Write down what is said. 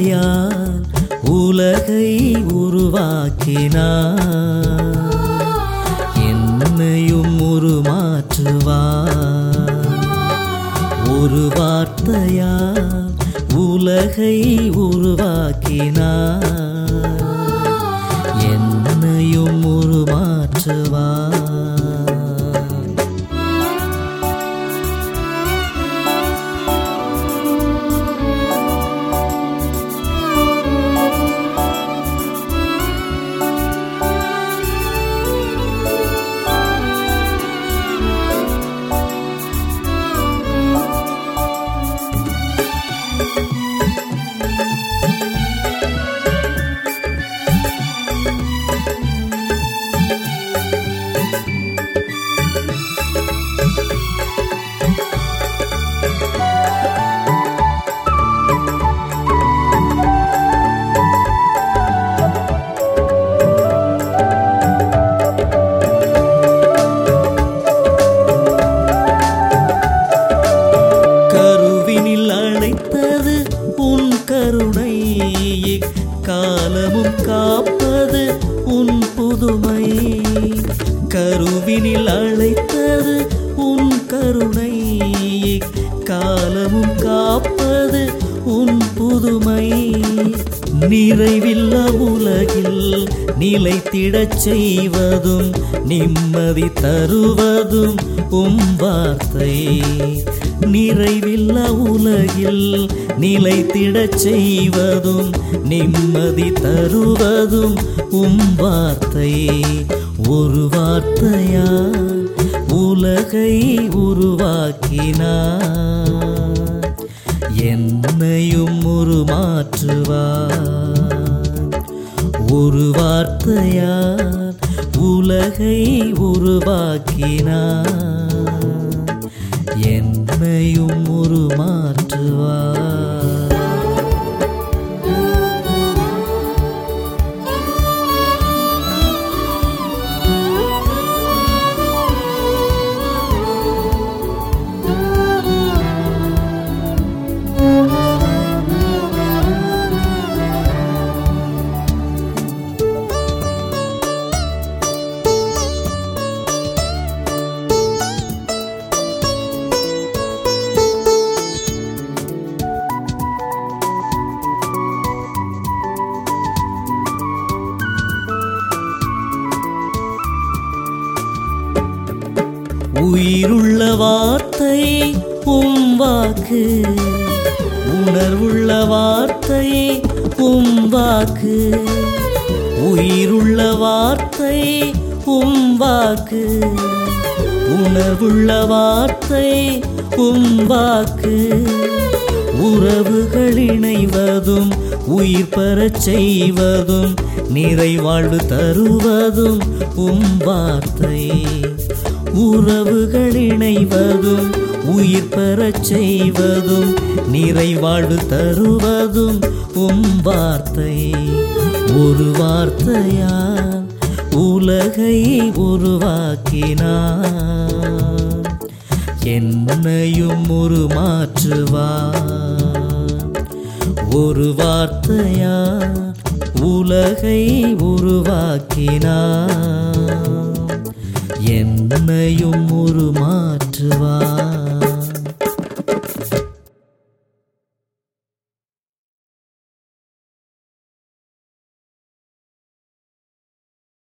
வார்த்தையால் உலகை உருவாக்கினார் என்னையும் உருமாற்றுவார் ஒரு வார்த்தையால் உலகை உருவாக்கினார் என்னையும் உருமாற்றுவார் கருவினில் அழைத்தது உன் கருணை காலமும் காப்பது உன் புதுமை கருவினில் அழைத்தது உன் கருணை காலமும் காப்பது உன் புதுமை நிறைவில்லா உலகில் நிலைத்திடச் செய்வதும் நிம்மதி தருவதும் உம் வார்த்தை நிறைவில்லா உலகில் நிலைத்திடச் செய்வதும் நிம்மதி தருவதும் உம் வார்த்தை ஒரு வார்த்தையா உலகை உருவாக்கினார் என்னையும் உருமாற்றுவார் ஒரு வார்த்தையால் உலகை உருவாக்கினார் என்னையும் உருமாற்றுவார் உயிருள்ள வார்த்தை உம் வாக்கு உணர்வுள்ள வார்த்தை உம் வாக்கு உயிருள்ள வார்த்தை உம் வாக்கு உணர்வுள்ள வார்த்தை உம் வாக்கு உறவுகள் இணைவதும் உயிர் பெறச் செய்வதும் நிறைவாழ்வு தருவதும் உம் வார்த்தை உறவுகள் இணைவதும் உயிர் பெறச் செய்வதும் நிறைவாழ்வு தருவதும் உம் வார்த்தை ஒரு வார்த்தையால் உலகை உருவாக்கினார் என்னையும் உருமாற்றுவார் ஒரு வார்த்தையால் உலகை உருவாக்கினார் என்னையும் உருமாற்றுவார்